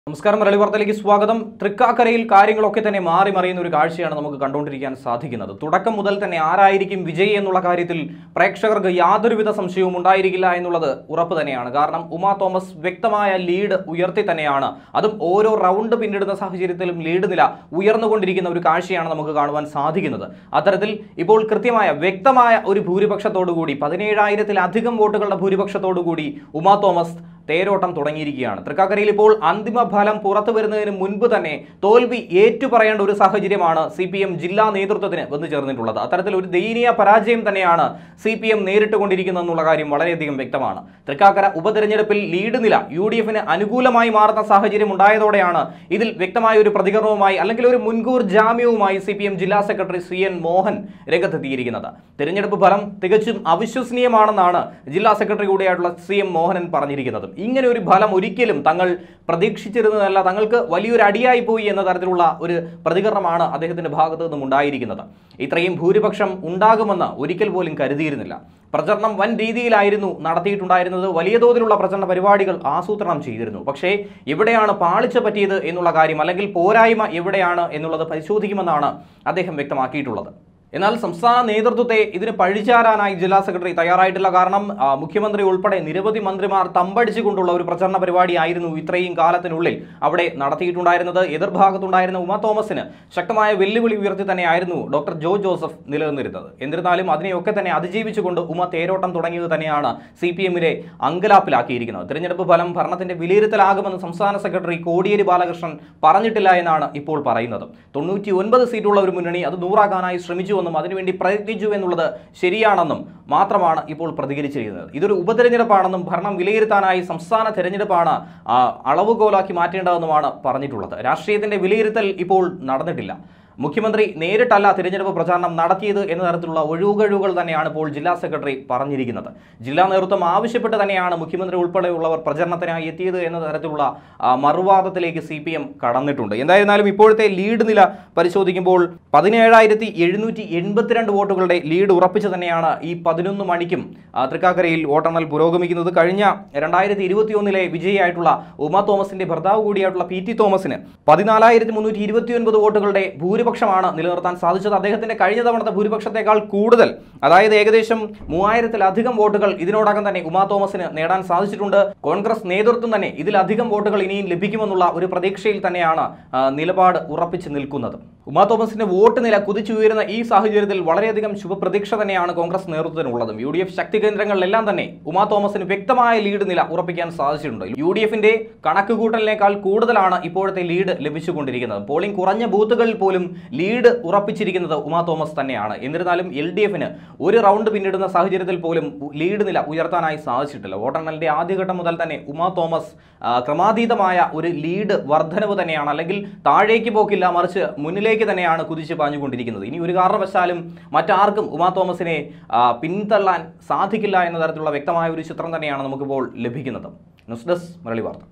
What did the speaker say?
നമസ്കാരം മലയാളി വാർത്തയിലേക്ക് സ്വാഗതം തൃക്കാക്കരയിൽ കാര്യങ്ങളൊക്കെ തന്നെ മാറി മറിയുന്ന ഒരു കാഴ്ചയാണ് നമുക്ക് കണ്ടുകൊണ്ടിരിക്കാൻ സാധിക്കുന്നത് തുടക്കം മുതൽ തന്നെ ആരായിരിക്കും വിജയി എന്നുള്ള കാര്യത്തിൽ പ്രേക്ഷകർക്ക് യാതൊരുവിധ സംശയവും ഉണ്ടായിരിക്കില്ല എന്നുള്ളത് ഉറപ്പ് തന്നെയാണ് കാരണം ഉമാ തോമസ് വ്യക്തമായ ലീഡ് ഉയർത്തി തന്നെയാണ് അതും ഓരോ റൗണ്ട് പിന്നിടുന്ന സാഹചര്യത്തിലും ലീഡ് നില ഉയർന്നുകൊണ്ടിരിക്കുന്ന ഒരു കാഴ്ചയാണ് നമുക്ക് കാണുവാൻ സാധിക്കുന്നത് അത്തരത്തിൽ ഇപ്പോൾ കൃത്യമായ വ്യക്തമായ ഒരു ഭൂരിപക്ഷത്തോടു കൂടി പതിനേഴായിരത്തിലധികം വോട്ടുകളുടെ ഭൂരിപക്ഷത്തോടു കൂടി ഉമാ തോമസ് തേരോട്ടം തുടങ്ങിയിരിക്കുകയാണ് തൃക്കാക്കരയിൽ ഇപ്പോൾ അന്തിമ ഫലം പുറത്തു വരുന്നതിന് മുൻപ് തന്നെ തോൽവി ഏറ്റുപറയേണ്ട ഒരു സാഹചര്യമാണ് സി പി എം ജില്ലാ നേതൃത്വത്തിന് വന്നു ചേർന്നിട്ടുള്ളത് അത്തരത്തിൽ ഒരു ദയനീയ പരാജയം തന്നെയാണ് സി പി എം നേരിട്ടുകൊണ്ടിരിക്കുന്നതെന്നുള്ള കാര്യം വളരെയധികം വ്യക്തമാണ് തൃക്കാക്കര ഉപതെരഞ്ഞെടുപ്പിൽ ലീഡ് നില യു ഡി എഫിന് അനുകൂലമായി മാറുന്ന സാഹചര്യം ഉണ്ടായതോടെയാണ് ഇതിൽ വ്യക്തമായ ഒരു പ്രതികരണവുമായി അല്ലെങ്കിൽ ഒരു മുൻകൂർ ജാമ്യവുമായി സി പി എം ജില്ലാ സെക്രട്ടറി സി എൻ മോഹൻ രംഗത്തെത്തിയിരിക്കുന്നത് തിരഞ്ഞെടുപ്പ് ഫലം തികച്ചും അവിശ്വസനീയമാണെന്നാണ് ജില്ലാ സെക്രട്ടറി കൂടിയായിട്ടുള്ള സി എം മോഹനൻ പറഞ്ഞിരിക്കുന്നത് ഇങ്ങനെ ഒരു ഫലം ഒരിക്കലും തങ്ങൾ പ്രതീക്ഷിച്ചിരുന്നതല്ല തങ്ങൾക്ക് വലിയൊരു അടിയായി പോയി എന്ന തരത്തിലുള്ള ഒരു പ്രതികരണമാണ് അദ്ദേഹത്തിന്റെ ഭാഗത്തു നിന്നും ഉണ്ടായിരിക്കുന്നത് ഇത്രയും ഭൂരിപക്ഷം ഉണ്ടാകുമെന്ന് ഒരിക്കൽ പോലും കരുതിയിരുന്നില്ല പ്രചരണം വൻ രീതിയിലായിരുന്നു നടത്തിയിട്ടുണ്ടായിരുന്നത് വലിയ തോതിലുള്ള പ്രചരണ പരിപാടികൾ ആസൂത്രണം ചെയ്തിരുന്നു പക്ഷേ എവിടെയാണ് പാളിച്ച പറ്റിയത് എന്നുള്ള കാര്യം അല്ലെങ്കിൽ പോരായ്മ എവിടെയാണ് എന്നുള്ളത് പരിശോധിക്കുമെന്നാണ് അദ്ദേഹം വ്യക്തമാക്കിയിട്ടുള്ളത് എന്നാൽ സംസ്ഥാന നേതൃത്വത്തെ ഇതിന് പഴിചാരാനായി ജില്ലാ സെക്രട്ടറി തയ്യാറായിട്ടില്ല കാരണം ആ, മുഖ്യമന്ത്രി ഉൾപ്പെടെ നിരവധി മന്ത്രിമാർ തമ്പടിച്ചുകൊണ്ടുള്ള ഒരു പ്രചരണ പരിപാടിയായിരുന്നു ഇത്രയും കാലത്തിനുള്ളിൽ അവിടെ നടത്തിയിട്ടുണ്ടായിരുന്നത് എതിർഭാഗത്തുണ്ടായിരുന്ന ഉമ തോമസിന് ശക്തമായ വെല്ലുവിളി ഉയർത്തി തന്നെയായിരുന്നു ഡോക്ടർ ജോ ജോസഫ് നിലനിന്നിരുന്നത് എന്നിരുന്നാലും അതിനെയൊക്കെ തന്നെ അതിജീവിച്ചുകൊണ്ട് ഉമ തേരോട്ടം തുടങ്ങിയത് തന്നെയാണ് സി പി എമ്മിലെ അങ്കലാപ്പിലാക്കിയിരിക്കുന്നത് തിരഞ്ഞെടുപ്പ് ഫലം ഭരണത്തിന്റെ വിലയിരുത്തലാകുമെന്ന് സംസ്ഥാന സെക്രട്ടറി കോടിയേരി ബാലകൃഷ്ണൻ പറഞ്ഞിട്ടില്ല എന്നാണ് ഇപ്പോൾ പറയുന്നത് തൊണ്ണൂറ്റി ഒൻപത് സീറ്റുള്ള ഒരു മുന്നണി അത് നൂറാക്കാനായി ശ്രമിച്ചുവെന്നും അതിനുവേണ്ടി പ്രയത്നിച്ചു എന്നുള്ളത് ശരിയാണെന്നും മാത്രമാണ് ഇപ്പോൾ പ്രതികരിച്ചിരിക്കുന്നത് ഇതൊരു ഉപതെരഞ്ഞെടുപ്പാണെന്നും ഭരണം വിലയിരുത്താനായി സംസ്ഥാന തെരഞ്ഞെടുപ്പാണ് ആ, അളവുകോലാക്കി മാറ്റേണ്ടതെന്നുമാണ് പറഞ്ഞിട്ടുള്ളത് രാഷ്ട്രീയത്തിന്റെ വിലയിരുത്തൽ ഇപ്പോൾ നടന്നിട്ടില്ല മുഖ്യമന്ത്രി നേരിട്ടല്ല തിരഞ്ഞെടുപ്പ് പ്രചാരണം നടത്തിയത് എന്ന തരത്തിലുള്ള ഒഴിവുകഴിവുകൾ തന്നെയാണ് ഇപ്പോൾ ജില്ലാ സെക്രട്ടറി പറഞ്ഞിരിക്കുന്നത് ജില്ലാ നേതൃത്വം ആവശ്യപ്പെട്ട് തന്നെയാണ് മുഖ്യമന്ത്രി ഉൾപ്പെടെയുള്ളവർ പ്രചരണത്തിനായി എത്തിയത് എന്ന തരത്തിലുള്ള ആ, മറുവാദത്തിലേക്ക് സി പി എം കടന്നിട്ടുണ്ട് എന്തായിരുന്നാലും ഇപ്പോഴത്തെ ലീഡ് നില പരിശോധിക്കുമ്പോൾ പതിനേഴായിരത്തി എഴുന്നൂറ്റി എൺപത്തിരണ്ട് വോട്ടുകളുടെ ലീഡ് ഉറപ്പിച്ച് തന്നെയാണ് ഈ പതിനൊന്ന് മണിക്കും ആ, തൃക്കാക്കരയിൽ വോട്ടെണ്ണൽ പുരോഗമിക്കുന്നത് കഴിഞ്ഞ രണ്ടായിരത്തി ഇരുപത്തിയൊന്നിലെ വിജയിയായിട്ടുള്ള ഉമ തോമസിന്റെ ഭർത്താവ് കൂടിയായിട്ടുള്ള പി ടി തോമസിന് പതിനാലായിരത്തി മുന്നൂറ്റി ഇരുപത്തിയൊൻപത് വോട്ടുകളുടെ ഭൂരിപക്ഷമാണ് നിലനിർത്താൻ സാധിച്ചത് അദ്ദേഹത്തിന്റെ കഴിഞ്ഞ തവണത്തെ ഭൂരിപക്ഷത്തെക്കാൾ കൂടുതൽ അതായത് ഏകദേശം മൂവായിരത്തിലധികം വോട്ടുകൾ ഇതിനോടകം തന്നെ ഉമാ തോമസിന് നേടാൻ സാധിച്ചിട്ടുണ്ട് കോൺഗ്രസ് നേതൃത്വം തന്നെ ഇതിലധികം വോട്ടുകൾ ഇനിയും ലഭിക്കുമെന്നുള്ള ഒരു പ്രതീക്ഷയിൽ തന്നെയാണ് ആ, നിലപാട് ഉറപ്പിച്ച് നിൽക്കുന്നത് ഉമാ തോമസിന്റെ വോട്ട് നില കുതിച്ചുയരുന്ന ഈ സാഹചര്യത്തിൽ വളരെയധികം ശുഭപ്രതീക്ഷ തന്നെയാണ് കോൺഗ്രസ് നേതൃത്വത്തിനുള്ളതും യു ഡി എഫ് ശക്തി കേന്ദ്രങ്ങളിലെല്ലാം തന്നെ ഉമാ തോമസിന് വ്യക്തമായ ലീഡ് നില ഉറപ്പിക്കാൻ സാധിച്ചിട്ടുണ്ട് യു ഡി എഫിന്റെ കണക്കുകൂട്ടലിനേക്കാൾ കൂടുതലാണ് ഇപ്പോഴത്തെ ലീഡ് ലഭിച്ചുകൊണ്ടിരിക്കുന്നത് പോളിംഗ് കുറഞ്ഞ ബൂത്തുകളിൽ പോലും ലീഡ് ഉറപ്പിച്ചിരിക്കുന്നത് ഉമാ തോമസ് തന്നെയാണ് എന്നിരുന്നാലും എൽ ഡി എഫിന് ഒരു റൗണ്ട് പിന്നിടുന്ന സാഹചര്യത്തിൽ പോലും ലീഡ് നില ഉയർത്താനായി സാധിച്ചിട്ടില്ല വോട്ടെണ്ണലിന്റെ ആദ്യഘട്ടം മുതൽ തന്നെ ഉമാ തോമസ് ആ, ക്രമാതീതമായ ഒരു ലീഡ് വർധനവ് തന്നെയാണ് അല്ലെങ്കിൽ താഴേക്ക് പോക്കില്ല മറിച്ച് മുന്നിലേക്ക് തന്നെയാണ് കുതിച്ച് പാഞ്ഞുകൊണ്ടിരിക്കുന്നത് ഇനി ഒരു കാരണവശാലും മറ്റാർക്കും ഉമാ തോമസിനെ ആ, പിന്തള്ളാൻ സാധിക്കില്ല എന്ന തരത്തിലുള്ള വ്യക്തമായ ഒരു ചിത്രം തന്നെയാണ് നമുക്കിപ്പോൾ ലഭിക്കുന്നത് ന്യൂസ് ഡെസ്ക് മലയാളി വാർത്ത